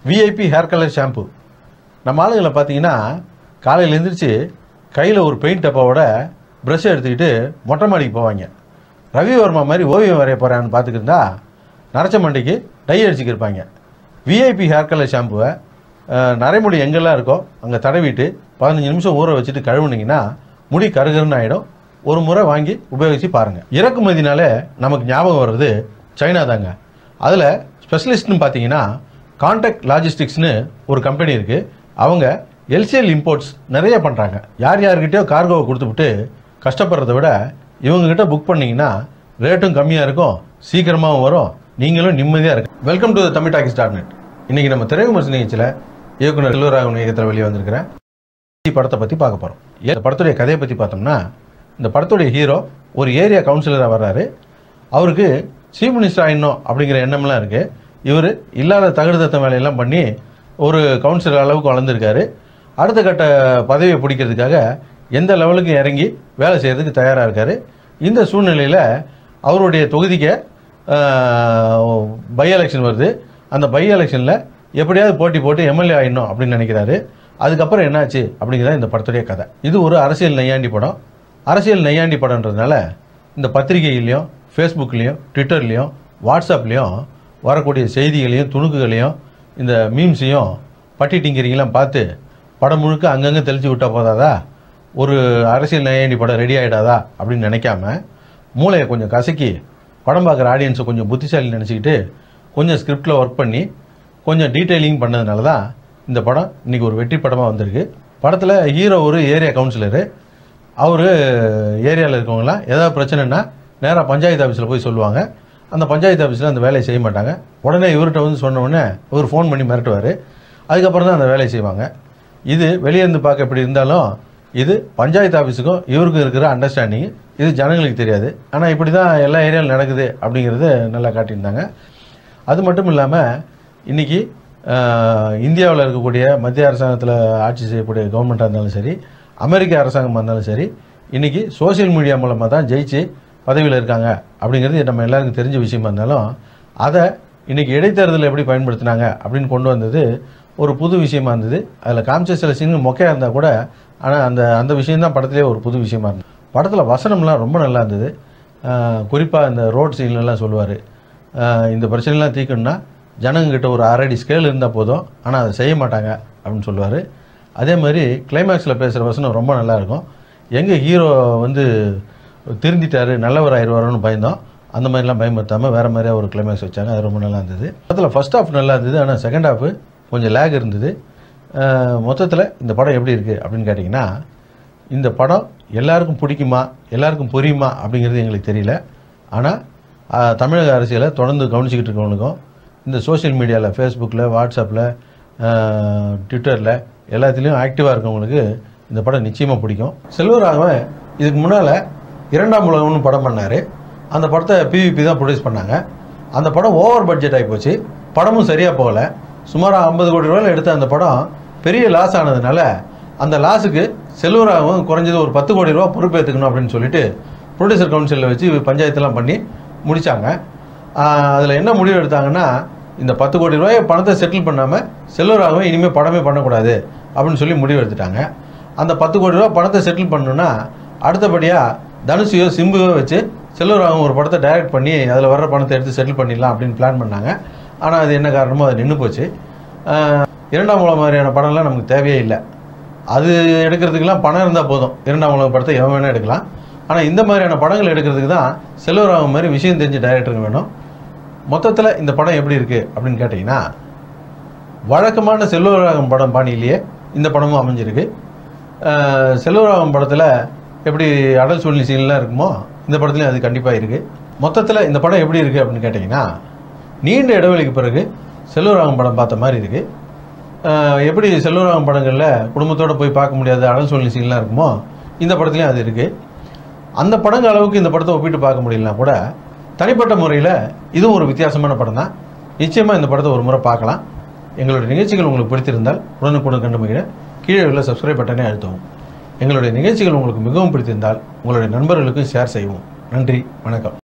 VIP hair colour shampoo நம்ம ஆளுங்களை பார்த்தீங்கன்னா காலையில் எழுந்திரிச்சு கையில் ஒரு பெயிண்ட் டப்பாவோட ப்ரஷ் எடுத்துக்கிட்டு மொட்டை மாடிக்கு போவாங்க ரவிவர்மா மாதிரி ஓவியம் வரைய போகிறான்னு பார்த்துக்கிருந்தா நரைச்ச மண்டைக்கு டை அடிச்சுக்கிருப்பாங்க விஐபி ஹேர் கலர் ஷாம்புவை அஹ், நரைமுடி எங்கெல்லாம் இருக்கோ அங்கே தடவிட்டு பதினஞ்சு நிமிஷம் ஊற வச்சுட்டு கழுவுனீங்கன்னா முடி கருகருன்னு ஆகிடும் ஒரு முறை வாங்கி உபயோகித்து பாருங்கள் இறக்குமதினாலே நமக்கு ஞாபகம் வர்றது சைனா தாங்க அதில் ஸ்பெஷலிஸ்ட்னு பார்த்தீங்கன்னா கான்டாக்ட் லாஜிஸ்டிக்ஸ்னு ஒரு கம்பெனி இருக்குது அவங்க எல்சிஎல் இம்போர்ட்ஸ் நிறைய பண்ணுறாங்க யார் யார்கிட்டயோ கார்கோவை கொடுத்துவிட்டு கஷ்டப்படுறத விட இவங்ககிட்ட புக் பண்ணிங்கன்னா ரேட்டும் கம்மியாக இருக்கும் சீக்கிரமாகவும் வரும் நீங்களும் நிம்மதியாக இருக்கு welcome to Tamil talkies dot net இன்றைக்கி நம்ம திரைவிமர்சன நிகழ்ச்சியில் இயக்குனர் செல்வராகவன் இயக்கத்தில் வெளியே வந்திருக்கிற இந்த படத்தை பற்றி பார்க்க போகிறோம் இந்த படத்துடைய கதையை பற்றி பார்த்தோம்னா இந்த படத்துடைய ஹீரோ ஒரு ஏரியா கவுன்சிலராக வர்றாரு அவருக்கு சீஃப் மினிஸ்டர் ஆயிடணும் அப்படிங்கிற எண்ணம்லாம் இருக்குது இவர் இல்லாத தகுடுதத்த வேலையெல்லாம் பண்ணி ஒரு கவுன்சிலர் அளவுக்கு வளர்ந்துருக்காரு அடுத்த கட்ட பதவியை பிடிக்கிறதுக்காக எந்த லெவலுக்கு இறங்கி வேலை செய்கிறதுக்கு தயாராக இருக்கார் இந்த சூழ்நிலையில் அவருடைய தொகுதிக்கு பை எலெக்ஷன் வருது அந்த பை எலெக்ஷனில் எப்படியாவது போட்டி போட்டு எம்எல்ஏ ஆயிடணும் அப்படின்னு நினைக்கிறாரு அதுக்கப்புறம் என்னாச்சு அப்படிங்கிறத இந்த படத்துடைய கதை இது ஒரு அரசியல் நையாண்டி படம் அரசியல் நையாண்டி படம்ன்றதுனால இந்த பத்திரிகையிலையும் ஃபேஸ்புக்லேயும் ட்விட்டர்லேயும் வாட்ஸ்அப்லேயும் வரக்கூடிய செய்திகளையும் துணுக்குகளையும் இந்த மீம்ஸையும் பட்டி டிங்கரிங்கெல்லாம் பார்த்து படம் முழுக்க அங்கங்கே தெளிச்சு விட்டா போதாதா ஒரு அரசியல் நையாண்டி படம் ரெடி ஆகிடாதா அப்படின்னு நினைக்காம மூளையை கொஞ்சம் கசக்கி படம் பார்க்குற ஆடியன்ஸை கொஞ்சம் புத்திசாலி நினச்சிக்கிட்டு கொஞ்சம் ஸ்கிரிப்டில் ஒர்க் பண்ணி கொஞ்சம் டீட்டெயிலிங் பண்ணதுனால தான் இந்த படம் இன்றைக்கி ஒரு வெற்றி படமாக வந்திருக்கு படத்தில் ஹீரோ ஒரு ஏரியா கவுன்சிலரு அவர் ஏரியாவில் இருக்கவங்களாம் ஏதாவது பிரச்சனைனா நேராக பஞ்சாயத்து ஆஃபீஸில் போய் சொல்லுவாங்க அந்த பஞ்சாயத்து ஆஃபீஸில் அந்த வேலையை செய்ய மாட்டாங்க உடனே இவர்கிட்ட வந்து சொன்ன உடனே இவர் ஃபோன் பண்ணி மிரட்டுவார் அதுக்கப்புறம் தான் அந்த வேலையை செய்வாங்க இது வெளியே இருந்து பார்க்க எப்படி இருந்தாலும் இது பஞ்சாயத்து ஆஃபீஸுக்கும் இவருக்கும் இருக்கிற அண்டர்ஸ்டாண்டிங் இது ஜனங்களுக்கு தெரியாது ஆனால் இப்படி தான் எல்லா ஏரியாவில் நடக்குது அப்படிங்கிறது நல்லா காட்டியிருந்தாங்க அது மட்டும் இல்லாமல் இன்றைக்கி இந்தியாவில் இருக்கக்கூடிய மத்திய அரசாங்கத்தில் ஆட்சி செய்யக்கூடிய கவர்மெண்ட்டாக இருந்தாலும் சரி அமெரிக்க அரசாங்கமாக இருந்தாலும் சரி இன்றைக்கி சோஷியல் மீடியா மூலமாக தான் ஜெயிச்சு பதவியில் இருக்காங்க அப்படிங்கிறது நம்ம எல்லாருக்கும் தெரிஞ்ச விஷயமா இருந்தாலும் அதை இன்றைக்கி இடைத்தேர்தலில் எப்படி பயன்படுத்தினாங்க அப்படின்னு கொண்டு வந்தது ஒரு புது விஷயமா இருந்தது அதில் காமிச்ச சில சீன் மொக்கையாக இருந்தால் கூட ஆனால் அந்த அந்த விஷயம்தான் படத்திலே ஒரு புது விஷயமா இருந்தது படத்தில் வசனம்லாம் ரொம்ப நல்லா இருந்தது குறிப்பாக இந்த ரோட் சீன்லலாம் சொல்லுவார் இந்த பிரச்சனைலாம் தீர்க்கணும்னா ஜனங்கிட்ட ஒரு அரடி ஸ்கேல் இருந்தால் போதும் ஆனால் அதை செய்ய மாட்டாங்க அப்படின்னு சொல்லுவார் அதே மாதிரி கிளைமேக்ஸில் பேசுகிற வசனம் ரொம்ப நல்லா இருக்கும் எங்கே ஹீரோ வந்து திருந்திட்டாரு நல்லவர் ஆயிடுவாரோன்னு பயந்தோம் அந்த மாதிரிலாம் பயமுறுத்தாமல் வேறு மாதிரியாக ஒரு கிளைமேக்ஸ் வச்சாங்க அது ரொம்ப நல்லா இருந்தது அதில் ஃபஸ்ட் ஹாஃப் நல்லா இருந்தது ஆனால் செகண்ட் ஹாஃப் கொஞ்சம் லேக் இருந்தது மொத்தத்தில் இந்த படம் எப்படி இருக்குது அப்படின்னு கேட்டிங்கன்னா இந்த படம் எல்லாருக்கும் பிடிக்குமா எல்லாருக்கும் புரியுமா அப்படிங்கிறது எங்களுக்கு தெரியல ஆனால் ஆஹ், தமிழக அரசியலை தொடர்ந்து கவனிச்சிக்கிட்டு இருக்கவங்களுக்கும் இந்த சோஷியல் மீடியாவில் ஃபேஸ்புக்கில் வாட்ஸ்அப்பில் ட்விட்டரில் எல்லாத்துலேயும் ஆக்டிவாக இருக்கவங்களுக்கு இந்த படம் நிச்சயமாக பிடிக்கும் செல்வராகவன் இதுக்கு முன்னால் இரண்டாம் உலகம்னு படம் பண்ணார் அந்த படத்தை பிவிபி தான் ப்ரொடியூஸ் பண்ணாங்க அந்த படம் ஓவர் பட்ஜெட் ஆகி போச்சு படமும் சரியாக போகலை சுமார் ஐம்பது கோடி ரூபாயில் எடுத்த அந்த படம் பெரிய லாஸ் ஆனதுனால அந்த லாஸுக்கு செல்வராகவும் குறைஞ்சது ஒரு பத்து கோடி ரூபா பொறுப்பேற்றுக்கணும் அப்படின்னு சொல்லிட்டு ப்ரொடியூசர் கவுன்சிலில் வச்சு பஞ்சாயத்தெல்லாம் பண்ணி முடித்தாங்க அதில் என்ன முடிவு எடுத்தாங்கன்னா இந்த பத்து கோடி ரூபாய் பணத்தை செட்டில் பண்ணாமல் செல்வராகவும் இனிமேல் படமே பண்ணக்கூடாது அப்படின்னு சொல்லி முடிவு எடுத்துட்டாங்க அந்த பத்து கோடி ரூபா பணத்தை செட்டில் பண்ணணும்னா அடுத்தபடியாக தனுஷையோ சிம்புவோ வச்சு செல்வராகவும் ஒரு படத்தை டைரக்ட் பண்ணி அதில் வர்ற பணத்தை எடுத்து செட்டில் பண்ணிடலாம் அப்படின்னு பிளான் பண்ணாங்க ஆனால் அது என்ன காரணமோ அது நின்று போச்சு ஆஹ் இரண்டாம் உலகம் மாதிரியான படம்லாம் நமக்கு தேவையே இல்லை அது எடுக்கிறதுக்கெல்லாம் பணம் இருந்தால் போதும் இரண்டாம் உலக படத்தை எவன் வேணால் எடுக்கலாம் ஆனால் இந்த மாதிரியான படங்கள் எடுக்கிறதுக்கு தான் செல்வராகவன் மாதிரி விஷயம் தெரிஞ்ச டைரக்டருங்க வேணும் மொத்தத்தில் இந்த படம் எப்படி இருக்குது அப்படின்னு கேட்டிங்கன்னா வழக்கமான செல்வராகவன் படம் பாணியிலேயே இந்த படமும் அமைஞ்சிருக்கு அஹ் செல்வராகவன் படத்தில் எப்படி அடல் சூழ்நிலை சீன்லாம் இருக்குமோ இந்த படத்துலையும் அது கண்டிப்பாக இருக்குது மொத்தத்தில் இந்த படம் எப்படி இருக்குது அப்படின்னு கேட்டிங்கன்னா நீண்ட இடைவெளிக்கு பிறகு செல்வராகவன் படம் பார்த்த மாதிரி இருக்குது எப்படி செல்வராகவன் படங்களில் குடும்பத்தோடு போய் பார்க்க முடியாத அடல் சூழ்நிலை சீன்லாம் இருக்குமோ இந்த படத்துலையும் அது இருக்குது அந்த படங்கள் அளவுக்கு இந்த படத்தை ஒப்பிட்டு பார்க்க முடியலனா கூட தனிப்பட்ட முறையில் இதுவும் ஒரு வித்தியாசமான படம் தான் நிச்சயமாக இந்த படத்தை ஒரு முறை பார்க்கலாம் எங்களுடைய நிகழ்ச்சிகள் உங்களுக்கு பிடித்திருந்தால் உடனுக்குடன் கண்டு மகிழ கீழே உள்ள சப்ஸ்கிரைப் பட்டனை அழுத்தவும் எங்களுடைய நிகழ்ச்சிகள் உங்களுக்கு மிகவும் பிடித்திருந்தால் உங்களுடைய நண்பர்களுக்கும் ஷேர் செய்வோம் நன்றி வணக்கம்